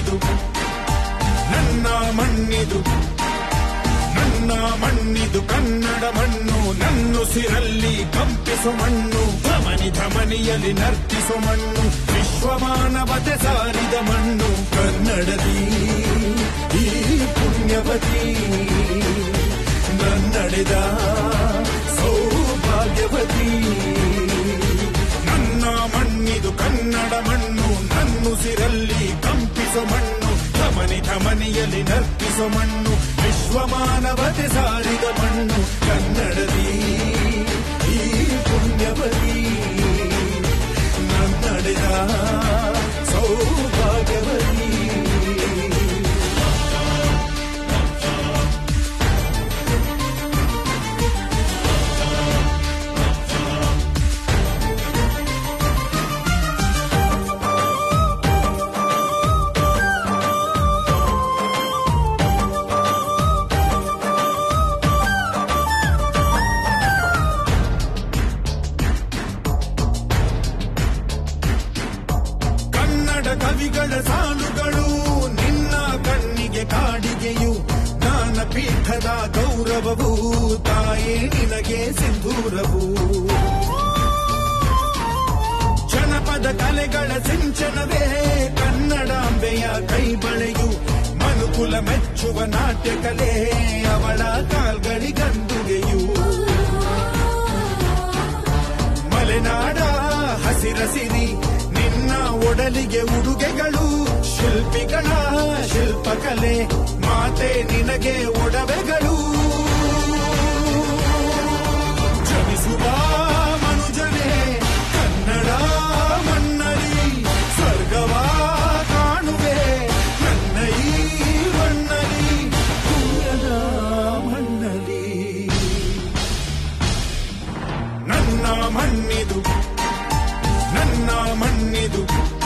ಮಣ್ಣಿದು ನನ್ನ ಮಣ್ಣಿದು ನನ್ನ ಮಣ್ಣಿದು ಕನ್ನಡ ಮಣ್ಣು ನನ್ನುಸಿರಲ್ಲಿ ಕಂಪಿಸೋ ಮಣ್ಣು ಧಮನಿ ಧಮನಿಯಲ್ಲಿ ನರ್ತಿಸೋ ಮಣ್ಣು ವಿಶ್ವಮಾನವತೆ ಸಾರಿದ ಮಣ್ಣು ಕನ್ನಡದಿ ಈ ಪುಣ್ಯವತಿ ನನ್ನಡೆದ ಸೌಭಾಗ್ಯವತಿ ನನ್ನ ಮಣ್ಣಿದು ಕನ್ನಡ ಮಣ್ಣು ನನ್ನುಸಿರಲ್ಲಿ ಕಂಪಿಸೋ ಮಣ್ಣು ಧಮನಿ ಧಮನಿಯಲ್ಲಿ ನರ್ತಿಸೋ ಮಣ್ಣು ವಿಶ್ವಮಾನವತೆ ಸಾರಿದ ಮಣ್ಣು ಕನ್ನಡದಿ ಈ ಪುಣ್ಯವತಿ ನನ್ನಡೆದ ಸೌಭಾಗ್ಯವತಿ ಕನ್ನಡ ಕವಿಗಳ ಸಾಲುಗಳು ನಿನ್ನ ಕಣ್ಣಿಗೆ ಕಾಡಿಗೆಯು ಜ್ಞಾನಪೀಠದ ಗೌರವವು ತಾಯೇ ನಿನಗೆ ಸಿಂಧೂರವು ಜನಪದ ಕಲೆಗಳ ಸಿಂಚನವೇ ಕನ್ನಡಾಂಬೆಯ ಕೈಬಳೆಯು ಮನುಕುಲ ಮೆಚ್ಚುವ ನಾಟ್ಯ ಕಲೆ ಅವಳ ಕಾಲ್ಗಳಿಗಂದುಗೆಯು ಮಲೆನಾಡ ಹಸಿರ ಸಿರಿ ನಿನ್ನ ಒಡಲಿಗೆ ಉಡುಗೆಗಳು ಶಿಲ್ಪಿಗಳ ಶಿಲ್ಪಕಲೆ ಮಾತೆ ನಿನಗೆ ಒಡವೆಗಳು ಜನಿಸುವ ಮನುಜನೇ ಕನ್ನಡ ಮನ್ನಡಿ ಸ್ವರ್ಗವ ಕಾಣುವೆ ನನ್ನ ಈ ಮಣ್ಣಲಿ ಪುಣ್ಯದ ಮಣ್ಣಲಿ ನನ್ನ ಮಣ್ಣಿದು ನನ್ನ ಮಣ್ಣಿದು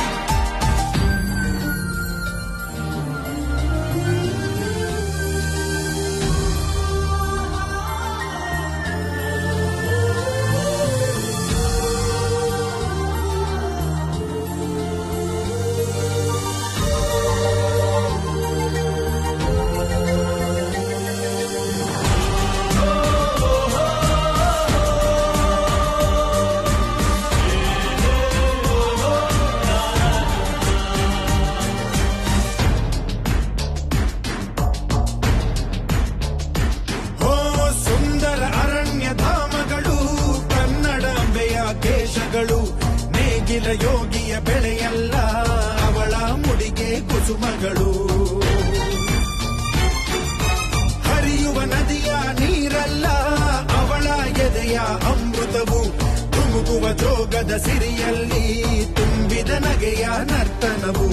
ಹೋ ಸುಂದರ ಅರಣ್ಯ ಧಾಮಗಳು ಕನ್ನಡಾಂಬೆಯ ಕೇಶಗಳು ನೇಗಿಲ ಯೋಗಿಯ ಬೆಳೆಯಲ್ಲ ಅವಳ ಮುಡಿಗೆ ಕುಸುಮಗಳು ಹರಿಯುವ ನದಿಯ ನೀರಲ್ಲ ಅವಳ ಎದೆಯ ಅಮೃತವು ತುಮುಕುವ ಜೋಗದ ಸಿರಿಯಲ್ಲಿ ತುಂಬಿದ ನಗೆಯ ನರ್ತನವು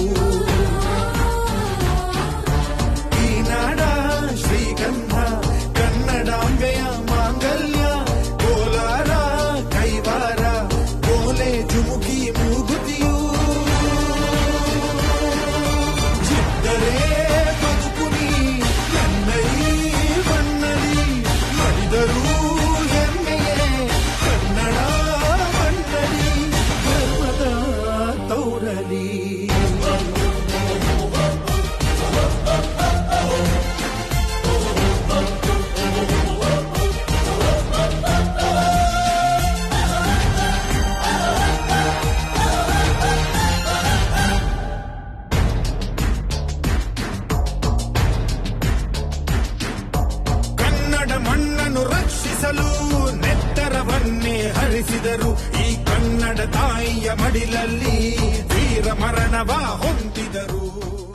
ಈ ನಾಡ ಶ್ರೀಗಂಧ ಕನ್ನಡಾಂಬೆಯ ಮಾಂಗಲ್ಯ ಕೋಲಾರ ಕೈವಾರ ಕೋಲೆ ಜುಮುಕಿ ಮೂಗುತಿಯು ಚಿತ್ತರೇ ಬದುಕುನಿ ನನ್ನ ಈ ಮಣ್ಣಲಿ ಮಡಿದರೂ ಹೆಮ್ಮೆಯೇ ಕನ್ನಡ ಮಣ್ಣಲಿ ಧರ್ಮದ ತೌರಲಿ ಕನ್ನಡ ಮಣ್ಣನ್ನು ರಕ್ಷಿಸಲು ನೆತ್ತರವನ್ನೇ ಹರಿಸಿದರು ಈ ಕನ್ನಡ ತಾಯಿಯ ಮಡಿಲಲ್ಲಿ ವೀರ ಮರಣವ ಹೊಂದಿದರು